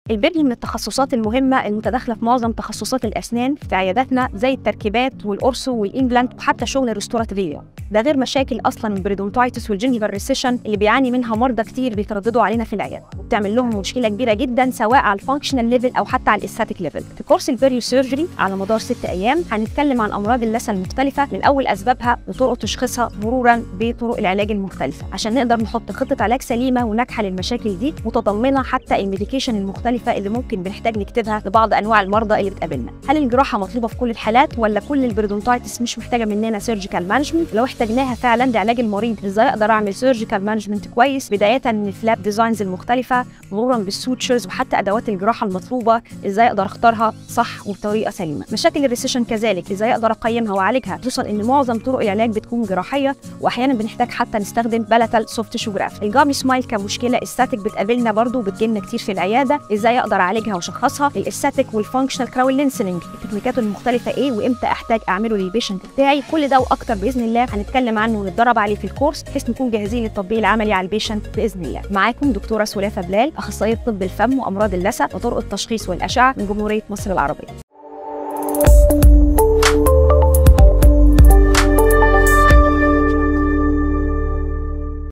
البري من التخصصات المهمة المتداخلة في معظم تخصصات الأسنان في عياداتنا زي التركيبات والأورسو والإمبلانت وحتى شغل الريستوراتيفية ده غير مشاكل أصلا البريدونتايتس والجينجيفال ريسيشن اللي بيعاني منها مرضى كتير بيترددوا علينا في العيادة وبتعمل لهم مشكلة كبيرة جدا سواء على الفانكشنال ليفل أو حتى على الاستاتيك ليفل في كورس البريو سيرجري على مدار ست أيام هنتكلم عن أمراض اللثة المختلفة من أول أسبابها وطرق تشخيصها مرورا بطرق العلاج المختلفة عشان نقدر نحط خطة علاج سليمة وناجحة للمشاكل دي متضمنة حتى الميديكيشن المختلفة اللي ممكن بنحتاج نكتبها لبعض أنواع المرضى اللي بتقابلنا هل الجراحة مطلوبة في كل الحالات ولا كل البريدونتايتس مش محتاجة مننا سيرجيكال مانجمنت لو احتاجناها فعلا لعلاج المريض ازاي اقدر اعمل سيرجيكال مانجمنت كويس بداية من الفلاب ديزاينز المختلفة مرورا بالسوتشرز وحتى ادوات الجراحة المطلوبة ازاي اقدر اختارها صح وبطريقة سليمة مشاكل الريسيشن كذلك ازاي اقدر اقيمها واعالجها خصوصا ان معظم طرق العلاج بتكون جراحية واحيانا بنحتاج حتى نستخدم بلاتال سوفت تيشو جراف الجامي سمايل كمشكلة استاتيك بتقابلنا برضو وبتجيلنا كتير في العيادة ازاي اقدر اعالجها واشخصها الاستاتيك والفانكشنال كراول لينسنج تكنيكاته المختلفة ايه وامتى احتاج اعمله للبيشنت بتاعي كل ده واكتر باذن الله هنتكلم عنه ونتدرب عليه في الكورس بحيث نكون جاهزين للتطبيق العملي على البيشنت باذن الله معاكم دكتوره سلافه بلال اخصائيه طب الفم وامراض اللثه وطرق التشخيص والاشعه من جمهوريه مصر العربيه